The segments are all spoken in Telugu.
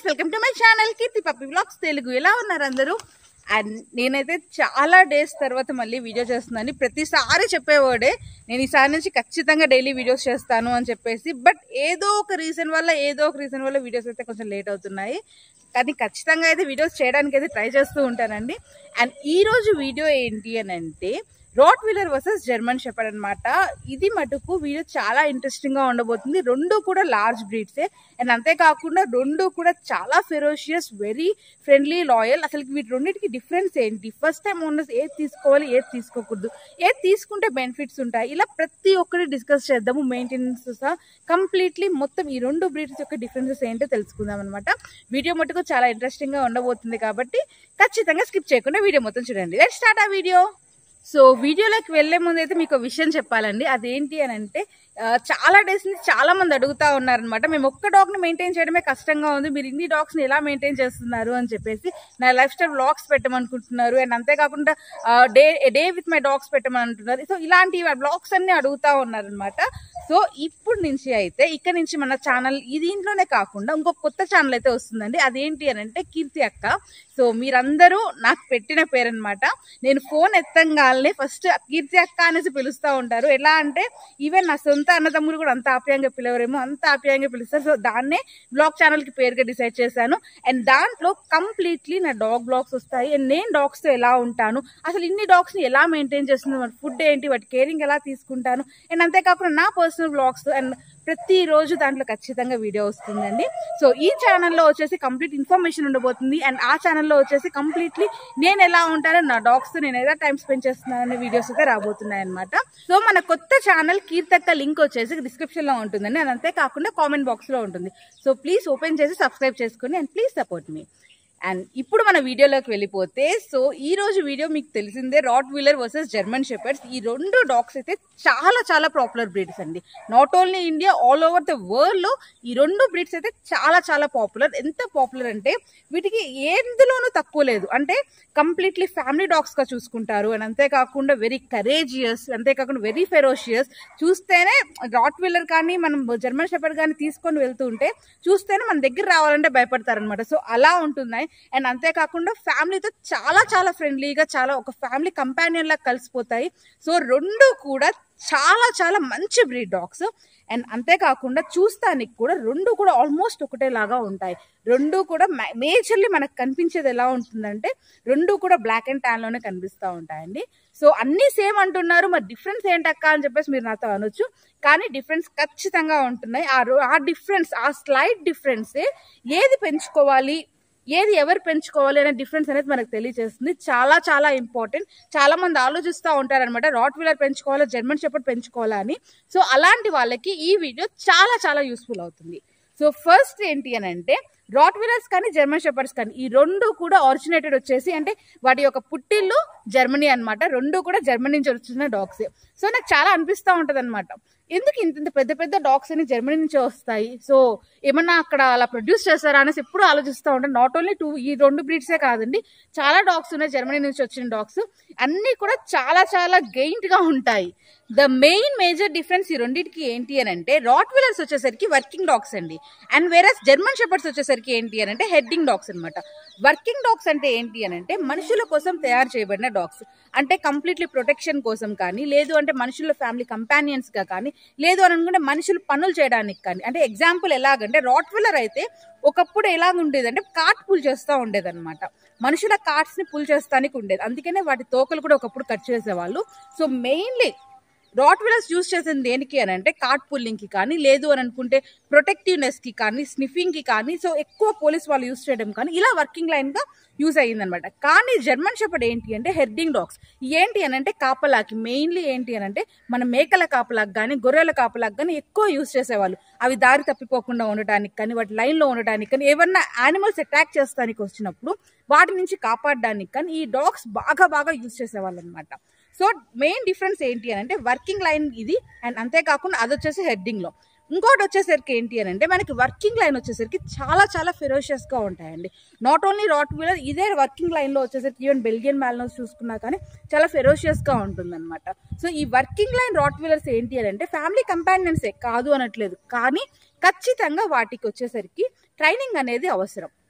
welcome to my channel Keerthi puppy blogs Telugu ఎలా ఉన్నారు అందరూ అండ్ నేనైతే చాలా డేస్ తర్వాత మళ్ళీ వీడియో చేస్తున్నాను ప్రతిసారి చెప్పేవాడే నేను ఈసారి నుంచి ఖచ్చితంగా డైలీ వీడియోస్ చేస్తాను అని చెప్పేసి బట్ ఏదో ఒక రీజన్ వల్ల ఏదో ఒక రీజన్ వల్ల వీడియోస్ అయితే కొంచెం లేట్ అవుతున్నాయి కానీ ఖచ్చితంగా అయితే వీడియోస్ చేయడానికి అయితే ట్రై చేస్తూ ఉంటానండి అండ్ ఈ రోజు వీడియో ఏంటి అని అంటే rottweiler versus German shepherd అనమాట ఇది మటుకు వీడియో చాలా ఇంట్రెస్టింగ్ గా ఉండబోతుంది రెండు కూడా లార్జ్ బ్రీడ్సే అండ్ అంతేకాకుండా రెండు కూడా చాలా ఫెరోషియస్ వెరీ ఫ్రెండ్లీ లాయల్ అసలు వీటి రెండింటికి డిఫరెన్స్ ఏంటి ఫస్ట్ టైం ఓనర్స్ ఏది తీసుకోవాలి ఏది తీసుకోకూడదు ఏది తీసుకుంటే బెనిఫిట్స్ ఉంటాయి ఇలా ప్రతి ఒక్కటి డిస్కస్ చేద్దాము మెయింటెనెన్స్ సహా కంప్లీట్లీ మొత్తం ఈ రెండు బ్రీడ్స్ యొక్క డిఫరెన్సెస్ ఏంటో తెలుసుకుందాం అనమాట వీడియో మటుకు చాలా ఇంట్రెస్టింగ్ గా ఉండబోతుంది కాబట్టి ఖచ్చితంగా స్కిప్ చేయకుండా వీడియో మొత్తం చూడండి లెట్ స్టార్ట్ ఆ వీడియో సో వీడియోలోకి వెళ్లే ముందు అయితే మీకు ఒక విషయం చెప్పాలండి అదేంటి అని అంటే ఆ, చాలా డేస్ నుంచి చాలా మంది అడుగుతా ఉన్నారనమాట మేము ఒక్క డాగ్ ని మెయింటైన్ చేయడమే కష్టంగా ఉంది మీరు ఇన్ని డాగ్స్ ని ఎలా మెయింటైన్ చేస్తున్నారు అని చెప్పేసి నా లైఫ్ స్టైల్ వ్లాగ్స్ పెట్టమనుకుంటున్నారు అండ్ అంతేకాకుండా day day with my dogs పెట్టమని అంటున్నారు సో ఇలాంటి వ్లాగ్స్ అన్ని అడుగుతా ఉన్నారనమాట సో ఇప్పుడు నుంచి అయితే ఇక్కడ నుంచి మన ఛానల్ ఈ దీంట్లోనే కాకుండా ఇంకొక కొత్త ఛానల్ అయితే వస్తుందండి అదేంటి అని అంటే కీర్తి అక్క సో మీరందరూ నాకు పెట్టిన పేరు అనమాట నేను ఫోన్ ఎత్తంగానే ఫస్ట్ కీర్తి అక్క అనేసి పిలుస్తూ ఉంటారు ఎలా అంటే ఈవెన్ నా సొంత అన్నదమ్ములు కూడా అంత ఆప్యాయంగా పిలవరేమో అంత ఆప్యాయంగా పిలుస్తారు సో దాన్నే బ్లాగ్ ఛానల్ కి పేరుగా డిసైడ్ చేశాను అండ్ దాంట్లో కంప్లీట్లీ నా డాగ్ బ్లాగ్స్ వస్తాయి అండ్ నేను డాగ్స్ తో ఎలా ఉంటాను అసలు ఇన్ని డాగ్స్ ని ఎలా మెయింటైన్ చేస్తున్నాను వాటి ఫుడ్ ఏంటి వాటి కేరింగ్ ఎలా తీసుకుంటాను అండ్ అంతేకాకుండా నా పర్సనల్ బ్లాగ్స్ అండ్ ప్రతిరోజు దాంట్లో ఖచ్చితంగా వీడియో వస్తుందండి సో ఈ ఛానల్లో వచ్చేసి కంప్లీట్ ఇన్ఫర్మేషన్ ఉండబోతుంది అండ్ ఆ ఛానల్లో వచ్చేసి కంప్లీట్లీ నేను ఎలా ఉంటానో నా డాగ్స్ తో నేను ఎలా టైం స్పెండ్ చేస్తున్నాననే వీడియోస్ అయితే రాబోతున్నాయి అనమాట సో మన కొత్త ఛానల్ కీర్తక్క లింక్ వచ్చేసి డిస్క్రిప్షన్ లో ఉంటుందండి అది అంతేకాకుండా కామెంట్ బాక్స్ లో ఉంటుంది సో ప్లీజ్ ఓపెన్ చేసి సబ్స్క్రైబ్ చేసుకుని అండ్ ప్లీజ్ సపోర్ట్ మీ అండ్ ఇప్పుడు మన వీడియోలోకి వెళ్ళిపోతే సో ఈ రోజు వీడియో మీకు తెలిసిందే rottweiler versus German shepherds ఈ రెండు డాగ్స్ అయితే చాలా చాలా పాపులర్ బ్రీడ్స్ అండి not only India all over the world లో ఈ రెండు బ్రీడ్స్ అయితే చాలా చాలా పాపులర్ ఎంత పాపులర్ అంటే వీటికి ఎందులోనూ తక్కువ లేదు అంటే కంప్లీట్లీ ఫ్యామిలీ డాగ్స్ గా చూసుకుంటారు అండ్ అంతేకాకుండా వెరీ కరేజియస్ అంతేకాకుండా వెరీ ఫెరోషియస్ చూస్తేనే రాట్ వీలర్ కానీ మనం జర్మన్ షెపర్డ్ కానీ తీసుకొని వెళ్తూ ఉంటే చూస్తేనే మన దగ్గర రావాలంటే భయపడతారనమాట సో అలా ఉంటున్నాయి అండ్ అంతేకాకుండా ఫ్యామిలీతో చాలా చాలా ఫ్రెండ్లీగా చాలా ఒక ఫ్యామిలీ కంపానియన్ లాగా కలిసిపోతాయి సో రెండు కూడా చాలా చాలా మంచి బ్రీడ్ డాగ్స్ అండ్ అంతేకాకుండా చూస్తానికి కూడా రెండు కూడా ఆల్మోస్ట్ ఒకటేలాగా ఉంటాయి రెండు కూడా మేజర్లీ మనకు కనిపించేది ఎలా ఉంటుందంటే రెండు కూడా బ్లాక్ అండ్ ట్యాన్ లోనే కనిపిస్తూ ఉంటాయండి సో అన్ని సేమ్ అంటున్నారు మరి డిఫరెన్స్ ఏంటక్క అని చెప్పేసి మీరు నాతో అనొచ్చు కానీ డిఫరెన్స్ ఖచ్చితంగా ఉంటున్నాయి ఆ రో- ఆ డిఫరెన్స్ ఆ స్లైట్ డిఫరెన్సే ఏది పెంచుకోవాలి ఏది ఎవరు పెంచుకోవాలి అనే డిఫరెన్స్ అనేది మనకు తెలియజేస్తుంది చాలా చాలా ఇంపార్టెంట్ చాలా మంది ఆలోచిస్తూ ఉంటారనమాట రాట్ వీలర్ పెంచుకోవాలా జర్మన్ షెపర్డ్ పెంచుకోవాలా అని సో అలాంటి వాళ్ళకి ఈ వీడియో చాలా చాలా యూస్ఫుల్ అవుతుంది సో ఫస్ట్ ఏంటి అని అంటే రాట్ వీలర్స్ కానీ జర్మన్ షెపర్డ్స్ కానీ ఈ రెండు కూడా ఆరిజినేటెడ్ వచ్చేసి అంటే వాటి యొక్క పుట్టిల్లు జర్మనీ అన్నమాట రెండు కూడా జర్మనీ నుంచి వచ్చిన డాగ్స్ సో నాకు చాలా అనిపిస్తూ ఉంటది అనమాట ఎందుకు ఇంత ఇంత పెద్ద పెద్ద డాగ్స్ అని జర్మనీ నుంచి వస్తాయి సో ఏమన్నా అక్కడ అలా ప్రొడ్యూస్ చేస్తారా అనేసి ఎప్పుడు ఆలోచిస్తూ ఉంటాను నాట్ ఓన్లీ టూ ఈ రెండు బ్రీడ్సే కాదండి చాలా డాగ్స్ ఉన్నాయి జర్మనీ నుంచి వచ్చిన డాగ్స్ అన్నీ కూడా చాలా చాలా గెయింట్ గా ఉంటాయి ద మెయిన్ మేజర్ డిఫరెన్స్ ఈ రెండింటికి ఏంటి అని అంటే రాట్ వీలర్స్ వచ్చేసరికి వర్కింగ్ డాగ్స్ అండి అండ్ వేరే జర్మన్ షెపర్డ్స్ వచ్చేసరికి ఏంటి అని అంటే హెడ్డింగ్ డాగ్స్ అనమాట వర్కింగ్ డాగ్స్ అంటే ఏంటి అని అంటే మనుషుల కోసం తయారు చేయబడిన డాగ్స్ అంటే కంప్లీట్లీ ప్రొటెక్షన్ కోసం కానీ లేదు అంటే మనుషుల ఫ్యామిలీ కంపానియన్స్ గా కానీ లేదు అని అనుకుంటే మనుషులు పనులు చేయడానికి కానీ అంటే ఎగ్జాంపుల్ ఎలాగంటే రాట్ వీలర్ అయితే ఒకప్పుడు ఎలాగ ఉండేది అంటే కాట్ పుల్ చేస్తూ ఉండేది అనమాట మనుషుల కార్ట్స్ ని పుల్ చేస్తానికి ఉండేది అందుకనే వాటి తోకలు కూడా ఒకప్పుడు కట్ చేసేవాళ్ళు so mainly rottweilers use చేసింది దేనికి అని అంటే కార్ట్ పుల్లింగ్ కి కానీ లేదు అని అనుకుంటే ప్రొటెక్టివ్నెస్ కి కానీ స్నిఫింగ్ కి కానీ సో ఎక్కువ పోలీస్ వాళ్ళు యూస్ చేయడం కానీ ఇలా వర్కింగ్ లైన్ గా యూస్ అయ్యింది అనమాట కానీ జర్మన్ షెపర్డ్ ఏంటి అంటే హెడ్డింగ్ డాగ్స్ ఏంటి అని అంటే కాపలాకి మెయిన్లీ ఏంటి అని అంటే మన మేకల కాపలాకి కానీ గొర్రెల కాపలాకి కానీ ఎక్కువ యూస్ చేసేవాళ్ళు అవి దారి తప్పిపోకుండా ఉండటానికి కానీ వాటి లైన్ లో ఉండటానికి కానీ ఏమన్నా యానిమల్స్ అటాక్ చేస్తానికి వచ్చినప్పుడు వాటి నుంచి కాపాడడానికి కానీ ఈ డాగ్స్ బాగా బాగా యూస్ చేసేవాళ్ళు అనమాట సో మెయిన్ డిఫరెన్స్ ఏంటి అని అంటే వర్కింగ్ లైన్ ఇది అండ్ అంతేకాకుండా అది వచ్చేసి హెడ్డింగ్ లో ఇంకోటి వచ్చేసరికి ఏంటి అని అంటే మనకి వర్కింగ్ లైన్ వచ్చేసరికి చాలా చాలా ఫెరోషియస్ గా ఉంటాయండి నాట్ ఓన్లీ రాట్ వీలర్ ఇదే వర్కింగ్ లైన్ లో వచ్చేసరికి ఈవెన్ బెల్జియన్ మ్యాల్నోస్ చూసుకున్నా కానీ చాలా ఫెరోషియస్ గా ఉంటుంది అనమాట సో ఈ వర్కింగ్ లైన్ రాట్ వీలర్స్ ఏంటి అని అంటే ఫ్యామిలీ కంపానియన్సే కాదు అనట్లేదు కానీ ఖచ్చితంగా వాటికి వచ్చేసరికి ట్రైనింగ్ అనేది అవసరం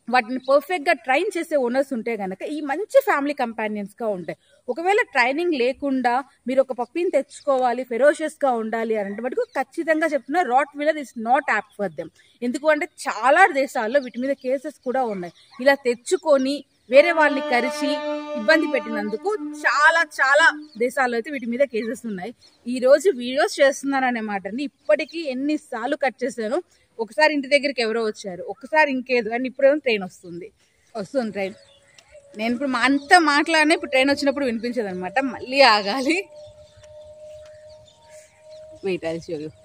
వాటిని పర్ఫెక్ట్గా ట్రైన్ చేసే ఓనర్స్ ఉంటే గనక ఈ మంచి ఫ్యామిలీ కంపానియన్స్గా ఉంటాయి ఒకవేళ ట్రైనింగ్ లేకుండా మీరు ఒక పప్పిని తెచ్చుకోవాలి ఫెరోషియస్గా ఉండాలి అని అంటే మటుకు ఖచ్చితంగా చెప్తున్నా rottweiler is not apt for them ఎందుకు అంటే చాలా దేశాల్లో వీటి మీద కేసెస్ కూడా ఉన్నాయి ఇలా తెచ్చుకొని వేరే వాళ్ళని కరిచి ఇబ్బంది పెట్టినందుకు చాలా చాలా దేశాల్లో అయితే వీటి మీద కేసెస్ ఉన్నాయి ఈ రోజు వీడియోస్ చేస్తున్నాను అనే మాటని ఇప్పటికీ ఎన్నిసార్లు కట్ చేశాను ఒకసారి ఇంటి దగ్గరికి ఎవరో వచ్చారు ఒకసారి ఇంకేదో అండ్ ఇప్పుడేమో ట్రైన్ వస్తుంది వస్తుంది ట్రైన్ నేను ఇప్పుడు మా అంత మాట్లాడినా ఇప్పుడు ట్రైన్ వచ్చినప్పుడు వినిపించదు అనమాట మళ్ళీ ఆగాలి వెయిట్ అది షో యూ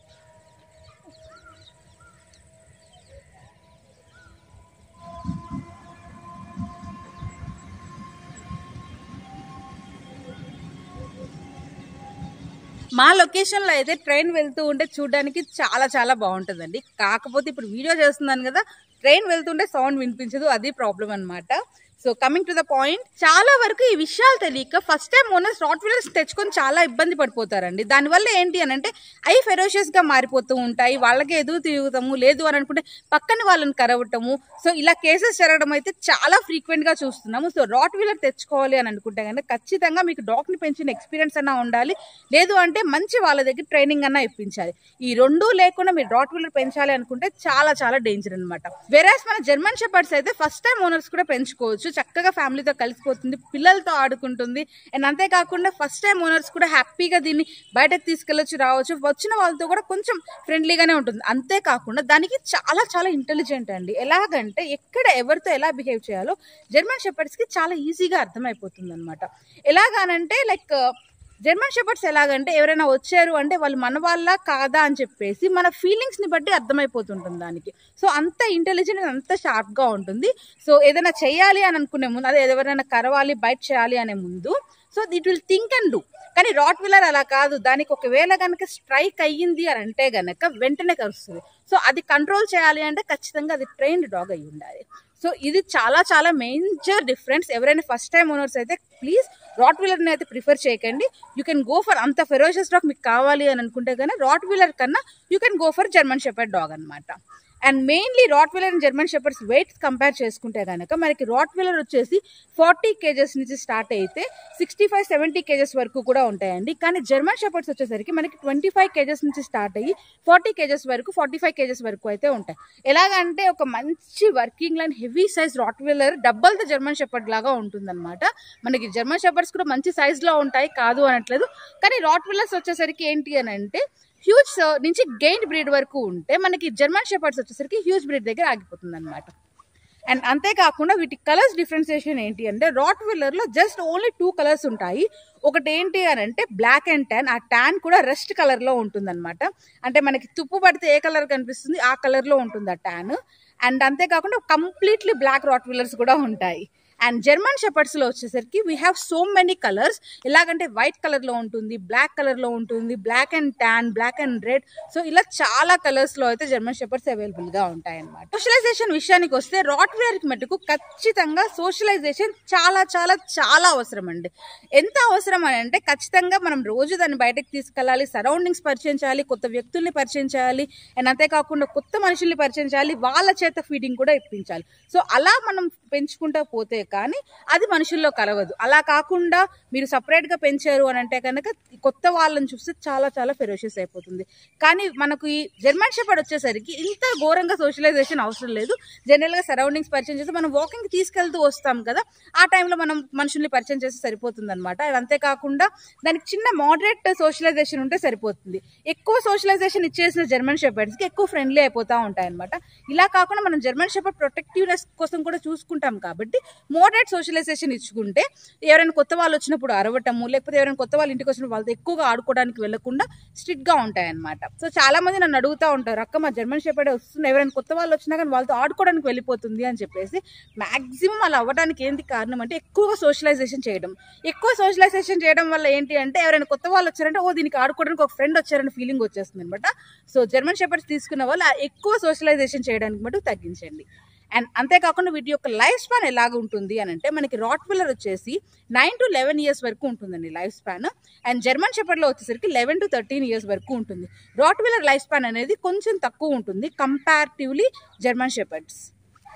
మా లొకేషన్లో అయితే ట్రైన్ వెళ్తూ ఉంటే చూడడానికి చాలా చాలా బాగుంటుందండి కాకపోతే ఇప్పుడు వీడియో చేస్తున్నాను కదా ట్రైన్ వెళ్తుంటే సౌండ్ వినిపించదు అది ప్రాబ్లం అన్నమాట so coming to the point చాలా వరకు ఈ విషయాలు తెలియక first time owners rottweilers తెచ్చుకొని చాలా ఇబ్బంది పడిపోతారండి దానివల్ల ఏంటి అని అంటే అవి ఫెరోషియస్ గా మారిపోతూ ఉంటాయి వాళ్ళకి ఎదురు తిరుగుతాము లేదు అని అనుకుంటే పక్కన వాళ్ళని కరవటము సో ఇలా కేసెస్ జరగడం అయితే చాలా ఫ్రీక్వెంట్ గా చూస్తున్నాము సో రాట్ వీలర్ తెచ్చుకోవాలి అని అనుకుంటే కనుక ఖచ్చితంగా మీకు డాగ్ ని పెంచిన ఎక్స్పీరియన్స్ అన్నా ఉండాలి లేదు అంటే మంచి వాళ్ళ దగ్గర ట్రైనింగ్ అన్నా ఇప్పించాలి ఈ రెండు లేకుండా మీరు రాట్ వీలర్ పెంచాలి అనుకుంటే చాలా చాలా డేంజర్ అనమాట వెరాస్ మన జర్మన్ షెపర్డ్స్ అయితే ఫస్ట్ టైం ఓనర్స్ కూడా పెంచుకోవచ్చు చక్కగా ఫ్యామిలీతో కలిసిపోతుంది పిల్లలతో ఆడుకుంటుంది అండ్ అంతేకాకుండా ఫస్ట్ టైం ఓనర్స్ కూడా హ్యాపీగా దీన్ని బయటకు తీసుకెళ్ళొచ్చు రావచ్చు వచ్చిన వాళ్ళతో కూడా కొంచెం ఫ్రెండ్లీగానే ఉంటుంది అంతేకాకుండా దానికి చాలా చాలా ఇంటెలిజెంట్ అండి ఎలాగంటే ఎక్కడ ఎవరితో ఎలా బిహేవ్ చేయాలో జర్మన్ షెపర్డ్స్ కి చాలా ఈజీగా అర్థమైపోతుంది అనమాట ఎలాగానంటే లైక్ జర్మన్ షెపర్డ్స్ ఎలాగంటే ఎవరైనా వచ్చారు అంటే వాళ్ళు మన వాళ్ళ కాదా అని చెప్పేసి మన ఫీలింగ్స్ ని బట్టి అర్థమైపోతుంటుంది దానికి సో అంత ఇంటెలిజెంట్ అంత షార్ప్ గా ఉంటుంది సో ఏదైనా చేయాలి అని అనుకునే ముందు అదే ఎవరైనా కరవాలి బైట్ చేయాలి అనే ముందు so it will think and do కానీ రాట్ విల్లర్ అలా కాదు దానికి ఒకవేళ కనుక స్ట్రైక్ అయ్యింది అని అంటే గనక వెంటనే కరుస్తుంది సో అది కంట్రోల్ చేయాలి అంటే ఖచ్చితంగా అది ట్రైన్డ్ డాగ్ అయి ఉండాలి సో ఇది చాలా చాలా మేజర్ డిఫరెన్స్ ఎవరైనా ఫస్ట్ టైం ఓనర్స్ అయితే ప్లీజ్ రాట్ వీలర్ని అయితే ప్రిఫర్ చేయకండి యూ కెన్ గో ఫర్ అంత ఫెరోషియస్ డాగ్ మీకు కావాలి అని అనుకుంటే కానీ రాట్ వీలర్ కన్నా you can go for German shepherd dog అనమాట and mainly rottweiler and German shepherds weight compare చేసుకుంటే కనుక మనకి రాట్ వీలర్ వచ్చేసి ఫార్టీ కేజెస్ నుంచి స్టార్ట్ అయితే సిక్స్టీ ఫైవ్ సెవెంటీ కేజెస్ వరకు కూడా ఉంటాయండి కానీ జర్మన్ షెపర్డ్స్ వచ్చేసరికి మనకి ట్వంటీ ఫైవ్ కేజెస్ నుంచి స్టార్ట్ అయ్యి ఫార్టీ కేజెస్ వరకు ఫార్టీ ఫైవ్ కేజెస్ వరకు అయితే ఉంటాయి ఎలాగంటే ఒక మంచి working line heavy size rottweiler double the German shepherd లాగా ఉంటుందన్నమాట మనకి జర్మన్ షెపర్డ్స్ కూడా మంచి size లో ఉంటాయి కాదు అనట్లేదు కానీ రాట్ వీలర్స్ వచ్చేసరికి ఏంటి అని అంటే హ్యూజ్ నుంచి గెయిన్ బ్రీడ్ వరకు ఉంటే మనకి జర్మన్ షెపర్డ్స్ వచ్చేసరికి హ్యూజ్ బ్రీడ్ దగ్గర ఆగిపోతుంది అనమాట అండ్ అంతేకాకుండా వీటి కలర్స్ డిఫరెన్సియేషన్ ఏంటి అంటే రాట్ వీలర్ లో జస్ట్ ఓన్లీ టూ కలర్స్ ఉంటాయి ఒకటి ఏంటి అని అంటే బ్లాక్ అండ్ ట్యాన్ ఆ ట్యాన్ కూడా రెస్ట్ కలర్ లో ఉంటుంది అంటే మనకి తుప్పు పడితే ఏ కలర్ కనిపిస్తుంది ఆ కలర్ లో ఉంటుంది ఆ ట్యాన్ అండ్ అంతేకాకుండా కంప్లీట్లీ బ్లాక్ రాట్ వీలర్స్ కూడా ఉంటాయి అండ్ జర్మన్ షెపర్డ్స్ లో వచ్చేసరికి we have so many colours ఎలాగంటే వైట్ కలర్ లో ఉంటుంది బ్లాక్ కలర్ లో ఉంటుంది black and tan black and red so ఇలా చాలా కలర్స్ లో అయితే జర్మన్ షెపర్డ్స్ అవైలబుల్ గా ఉంటాయి అనమాట సోషలైజేషన్ విషయానికి వస్తే రాట్ వేర్ కి మటుకు ఖచ్చితంగా సోషలైజేషన్ చాలా చాలా చాలా అవసరం అండి ఎంత అవసరం అని అంటే ఖచ్చితంగా మనం రోజు దాన్ని బయటకు తీసుకెళ్ళాలి సరౌండింగ్స్ పరిచయం చేయాలి కొత్త వ్యక్తుల్ని పరిచయం చేయాలి అండ్ అంతేకాకుండా కొత్త మనుషుల్ని పరిచయం చేయాలి వాళ్ళ చేత ఫీడింగ్ కూడా ఇప్పించాలి సో అలా మనం పెంచుకుంటూ పోతే కానీ అది మనుషుల్లో కలవదు అలా కాకుండా మీరు separate గా పెంచారు అని అంటే కనుక కొత్త వాళ్ళని చూస్తే చాలా చాలా ఫెరోషియస్ అయిపోతుంది కానీ మనకు ఈ జర్మన్ షెపర్డ్ వచ్చేసరికి ఇంత ఘోరంగా సోషలైజేషన్ అవసరం లేదు జనరల్ గా సరౌండింగ్స్ పరిచయం చేసి మనం వాకింగ్ తీసుకెళ్తూ వస్తాం కదా ఆ టైంలో మనం మనుషుల్ని పరిచయం చేస్తే సరిపోతుంది అనమాట అంతేకాకుండా దానికి చిన్న మోడరేట్ సోషలైజేషన్ ఉంటే సరిపోతుంది ఎక్కువ సోషలైజేషన్ ఇచ్చేసిన జర్మన్ షెపర్డ్స్ కి ఎక్కువ ఫ్రెండ్లీ అయిపోతా ఉంటాయి అనమాట ఇలా కాకుండా మనం జర్మన్ షెపర్డ్ ప్రొటెక్టివ్నెస్ కోసం కూడా చూసుకుంటాం కాబట్టి మోడరేట్ సోషలైజేషన్ ఇచ్చుకుంటే ఎవరైనా కొత్త వాళ్ళు వచ్చినప్పుడు అరవటము లేకపోతే ఎవరైనా కొత్త వాళ్ళు ఇంటికి వచ్చినప్పుడు వాళ్ళతో ఎక్కువగా ఆడుకోవడానికి వెళ్లకుండా స్ట్రిక్ట్ గా ఉంటాయి అనమాట సో చాలా మంది నన్ను అడుగుతా ఉంటారు అక్క మా జర్మన్ షెపర్డ్ వస్తుంది ఎవరైనా కొత్త వాళ్ళు వచ్చినా కానీ వాళ్ళతో ఆడుకోవడానికి వెళ్ళిపోతుంది అని చెప్పేసి మాక్సిమం అలా అవ్వడానికి ఏంటి కారణం అంటే ఎక్కువగా సోషలైజేషన్ చేయడం ఎక్కువ సోషలైజేషన్ చేయడం వల్ల ఏంటి అంటే ఎవరైనా కొత్త వాళ్ళు వచ్చారంటే ఓ దీనికి ఆడుకోవడానికి ఒక ఫ్రెండ్ వచ్చారని ఫీలింగ్ వచ్చేస్తుంది అనమాట సో జర్మన్ షెపర్డ్స్ తీసుకున్న వాళ్ళు ఆ ఎక్కువ సోషలైజేషన్ చేయడానికి మటుకు తగ్గించండి అండ్ అంతేకాకుండా వీటి యొక్క లైఫ్ స్పాన్ ఎలాగ ఉంటుంది అని అంటే మనకి రాట్ విల్లర్ వచ్చేసి నైన్ టు లెవెన్ ఇయర్స్ వరకు ఉంటుందండి లైఫ్ స్పాన్ అండ్ జర్మన్ షెపర్డ్లో వచ్చేసరికి లెవెన్ టు థర్టీన్ ఇయర్స్ వరకు ఉంటుంది రాట్ విల్లర్ లైఫ్ స్పాన్ అనేది కొంచెం తక్కువ ఉంటుంది comparatively German shepherds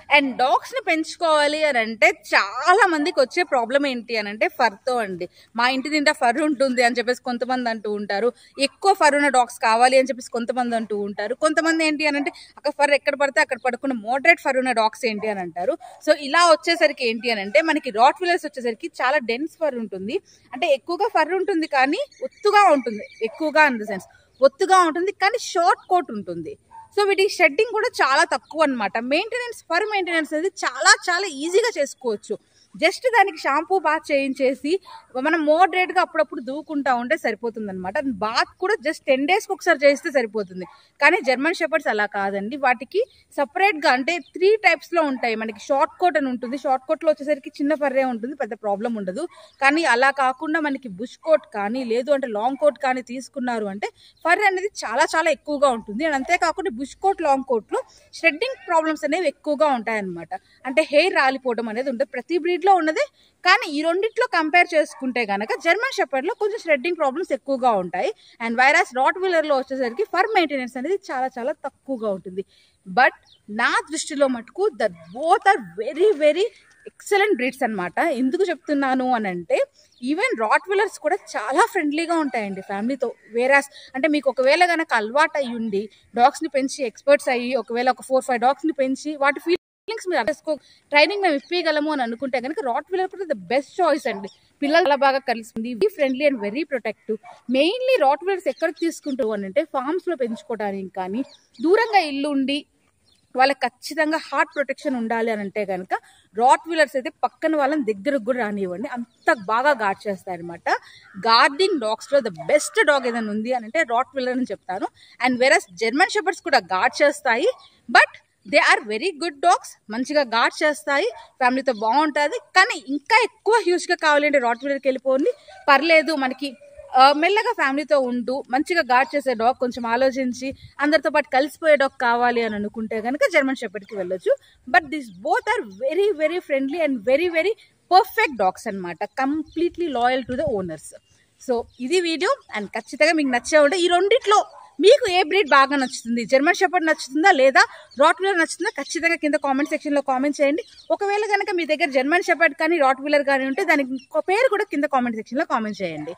and dogs ని పెంచుకోవాలి అని అంటే చాలా మందికి వచ్చే ప్రాబ్లం ఏంటి అని అంటే ఫర్ తో అండి మా ఇంటి నిండా ఫర్ ఉంటుంది అని చెప్పేసి కొంతమంది అంటూ ఉంటారు ఎక్కువ ఫర్ ఉన్న డాగ్స్ కావాలి అని చెప్పేసి కొంతమంది అంటూ ఉంటారు కొంతమంది ఏంటి అని అంటే అక్కడ ఫర్ ఎక్కడ పడితే అక్కడ పడుకున్న మోడరేట్ ఫర్ ఉన్న డాగ్స్ ఏంటి అని అంటారు సో ఇలా వచ్చేసరికి ఏంటి అని అంటే మనకి రాట్ విలర్స్ వచ్చేసరికి చాలా డెన్స్ ఫర్ ఉంటుంది అంటే ఎక్కువగా ఫర్ ఉంటుంది కానీ ఒత్తుగా ఉంటుంది ఎక్కువగా ఇన్ ద సెన్స్ ఒత్తుగా ఉంటుంది కానీ షార్ట్ కోట్ ఉంటుంది సో వీటి షెడ్డింగ్ కూడా చాలా తక్కువ అనమాట మెయింటెనెన్స్ ఫర్ మెయింటెనెన్స్ అనేది చాలా చాలా ఈజీగా చేసుకోవచ్చు జస్ట్ దానికి షాంపూ బాత్ చేయించేసి మనం మోడరేట్ గా అప్పుడప్పుడు దూకుంటా ఉంటే సరిపోతుంది అనమాట బాత్ కూడా జస్ట్ టెన్ డేస్కి ఒకసారి చేస్తే సరిపోతుంది కానీ జర్మన్ షెపర్డ్స్ అలా కాదండి వాటికి సపరేట్ గా అంటే త్రీ టైప్స్ లో ఉంటాయి మనకి షార్ట్ కోట్ అని ఉంటుంది షార్ట్ కోట్ లో వచ్చేసరికి చిన్న ఫర్రే ఉంటుంది పెద్ద ప్రాబ్లం ఉండదు కానీ అలా కాకుండా మనకి బుష్ కోట్ కానీ లేదు అంటే లాంగ్ కోట్ కానీ తీసుకున్నారు అంటే ఫర్ అనేది చాలా చాలా ఎక్కువగా ఉంటుంది అండ్ అంతేకాకుండా బుష్ కోట్ లాంగ్ కోట్ లో షెడ్డింగ్ ప్రాబ్లమ్స్ అనేవి ఎక్కువగా ఉంటాయన్నమాట అంటే హెయిర్ రాలిపోవడం అనేది ఉంటుంది ప్రతి బ్రీడ్ లో ఉన్నదే కానీ ఈ రెండిట్లో కంపేర్ చేసుకుంటే గనక జర్మన్ షెపర్డ్ లో కొంచెం షెడ్డింగ్ ప్రాబ్లమ్స్ ఎక్కువగా ఉంటాయి అండ్ వైరస్ రాట్ వీలర్ లో వచ్చేసరికి ఫర్ మెయింటెనెన్స్ అనేది చాలా చాలా తక్కువగా ఉంటుంది బట్ నా దృష్టిలో మటుకు the both are very very excellent breeds అన్నమాట ఎందుకు చెప్తున్నాను అని అంటే ఈవెన్ రాట్ విలర్స్ కూడా చాలా ఫ్రెండ్లీగా ఉంటాయండి ఫ్యామిలీతో వేరాస్ అంటే మీకు ఒకవేళ కనుక అలవాటు అయ్యి ఉండి డాగ్స్ని పెంచి ఎక్స్పర్ట్స్ అయ్యి ఒకవేళ ఒక ఫోర్ ఫైవ్ డాగ్స్ని పెంచి వాటి ఫీలింగ్స్ మీరు అర్థం చేసుకో ట్రైనింగ్ మేము ఇప్పగలము అని అనుకుంటే కనుక రాట్ విలర్ కూడా ద బెస్ట్ చాయిస్ అండి పిల్లలు చాలా బాగా కలిసింది very friendly and very protective mainly rottweilers ఎక్కడికి తీసుకుంటూ అని అంటే ఫార్మ్స్ లో పెంచుకోవడానికి కానీ దూరంగా ఇల్లు ఉండి వాళ్ళకి ఖచ్చితంగా హార్ట్ ప్రొటెక్షన్ ఉండాలి అని అంటే కనుక రాట్ వీలర్స్ అయితే పక్కన వాళ్ళని దగ్గరకు కూడా రానివ్వండి అంత బాగా గార్డ్ చేస్తాయి అనమాట గార్డింగ్ డాగ్స్ లో ద బెస్ట్ డాగ్ ఏదైనా ఉంది అని అంటే రాట్ వీలర్ అని చెప్తాను అండ్ వెరస్ జర్మన్ షెపర్డ్స్ కూడా గార్డ్ చేస్తాయి but they are very good dogs మంచిగా గార్డ్ చేస్తాయి ఫ్యామిలీతో బాగుంటుంది కానీ ఇంకా ఎక్కువ హ్యూజ్గా కావాలంటే రాట్ వీలర్కి వెళ్ళిపోండి పర్లేదు మనకి ఆ, మెల్లగా ఫ్యామిలీతో ఉంటూ మంచిగా గార్డ్ చేసే డాగ్ కొంచెం ఆలోచించి అందరితో పాటు కలిసిపోయే డాగ్ కావాలి అని అనుకుంటే కనుక జర్మన్ షెపర్డ్కి వెళ్ళొచ్చు but this both are very very friendly and very very perfect dogs అన్నమాట completely loyal to the owners so ఇది వీడియో అండ్ ఖచ్చితంగా మీకు నచ్చే ఉంటే ఈ రెండిట్లో మీకు ఏ బ్రీడ్ బాగా నచ్చుతుంది జర్మన్ షెపర్డ్ నచ్చుతుందా లేదా రాట్ వీలర్ నచ్చుతుందా ఖచ్చితంగా కింద కామెంట్ సెక్షన్ లో కామెంట్ చేయండి ఒకవేళ కనుక మీ దగ్గర జర్మన్ షెపర్డ్ కానీ రాట్ వీలర్ కానీ ఉంటే దానికి ఇంకో పేరు కూడా కింద కామెంట్ సెక్షన్ లో కామెంట్ చేయండి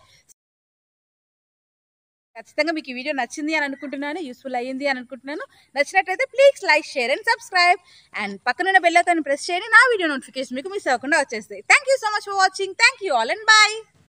ఖచ్చితంగా మీకు ఈ వీడియో నచ్చింది అని అనుకుంటున్నాను యూస్ఫుల్ అయ్యింది అని అనుకుంటున్నాను నచ్చినట్లయితే please like share and subscribe and పక్కనున్న బెల్ ఐకాన్ ప్రెస్ చేయండి నా వీడియో నోటిఫికేషన్ మీకు మిస్ అవ్వకుండా వచ్చేస్తాయి thank you so much for watching thank you all and bye